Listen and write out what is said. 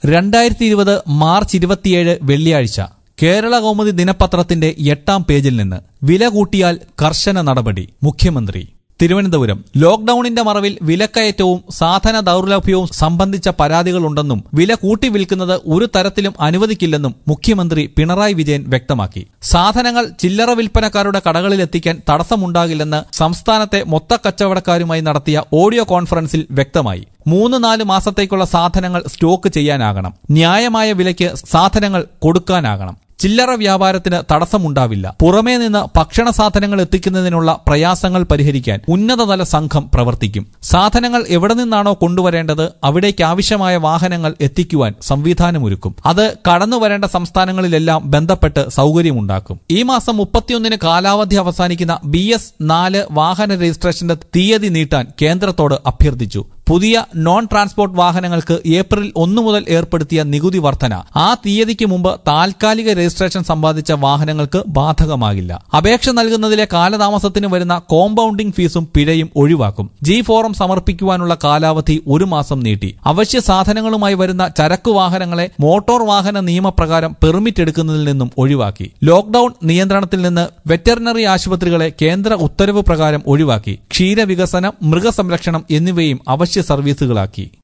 രണ്ടായിരത്തി ഇരുപത് മാർച്ച് ഇരുപത്തിയേഴ് വെള്ളിയാഴ്ച കേരള കൗമുദി ദിനപത്രത്തിന്റെ എട്ടാം പേജിൽ നിന്ന് വില കൂട്ടിയാൽ കർശന നടപടി മുഖ്യമന്ത്രി തിരുവനന്തപുരം ലോക്ഡൌണിന്റെ മറവിൽ വിലക്കയറ്റവും സാധന ദൌർലഭ്യവും സംബന്ധിച്ച പരാതികളുണ്ടെന്നും വില കൂട്ടി വിൽക്കുന്നത് ഒരു തരത്തിലും അനുവദിക്കില്ലെന്നും മുഖ്യമന്ത്രി പിണറായി വിജയൻ വ്യക്തമാക്കി സാധനങ്ങൾ ചില്ലറ വിൽപ്പനക്കാരുടെ കടകളിൽ എത്തിക്കാൻ തടസ്സമുണ്ടാകില്ലെന്ന് സംസ്ഥാനത്തെ മൊത്ത കച്ചവടക്കാരുമായി നടത്തിയ ഓഡിയോ കോൺഫറൻസിൽ വ്യക്തമായി മൂന്ന് നാല് മാസത്തേക്കുള്ള സാധനങ്ങൾ സ്റ്റോക്ക് ചെയ്യാനാകണം ന്യായമായ വിലയ്ക്ക് സാധനങ്ങൾ കൊടുക്കാനാകണം ചില്ലറ വ്യാപാരത്തിന് തടസ്സമുണ്ടാവില്ല പുറമേ നിന്ന് ഭക്ഷണ സാധനങ്ങൾ എത്തിക്കുന്നതിനുള്ള പ്രയാസങ്ങൾ പരിഹരിക്കാൻ ഉന്നതതല സംഘം പ്രവർത്തിക്കും സാധനങ്ങൾ എവിടെ നിന്നാണോ കൊണ്ടുവരേണ്ടത് അവിടേക്ക് ആവശ്യമായ വാഹനങ്ങൾ എത്തിക്കുവാൻ സംവിധാനമൊരുക്കും അത് കടന്നു വരേണ്ട സംസ്ഥാനങ്ങളിലെല്ലാം ബന്ധപ്പെട്ട് സൗകര്യമുണ്ടാക്കും ഈ മാസം മുപ്പത്തിയൊന്നിന് കാലാവധി അവസാനിക്കുന്ന ബി എസ് നാല് വാഹന രജിസ്ട്രേഷന്റെ തീയതി നീട്ടാൻ കേന്ദ്രത്തോട് അഭ്യർത്ഥിച്ചു പുതിയ നോൺ ട്രാൻസ്പോർട്ട് വാഹനങ്ങൾക്ക് ഏപ്രിൽ ഒന്ന് മുതൽ ഏർപ്പെടുത്തിയ നികുതി വർധന ആ തീയതിക്ക് മുമ്പ് താൽക്കാലിക രജിസ്ട്രേഷൻ സമ്പാദിച്ച വാഹനങ്ങൾക്ക് ബാധകമാകില്ല അപേക്ഷ നൽകുന്നതിലെ കാലതാമസത്തിന് വരുന്ന കോമ്പൗണ്ടിംഗ് ഫീസും പിഴയും ഒഴിവാക്കും ജി ഫോറം സമർപ്പിക്കുവാനുള്ള കാലാവധി ഒരു മാസം നീട്ടി അവശ്യ സാധനങ്ങളുമായി വരുന്ന ചരക്കു വാഹനങ്ങളെ മോട്ടോർ വാഹന നിയമപ്രകാരം പെർമിറ്റ് എടുക്കുന്നതിൽ നിന്നും ഒഴിവാക്കി ലോക്ഡൌൺ നിയന്ത്രണത്തിൽ നിന്ന് വെറ്ററിനറി ആശുപത്രികളെ കേന്ദ്ര ഉത്തരവ് പ്രകാരം ഒഴിവാക്കി ക്ഷീരവികസനം മൃഗസംരക്ഷണം എന്നിവയും അവശ്യ സർവീസുകളാക്കി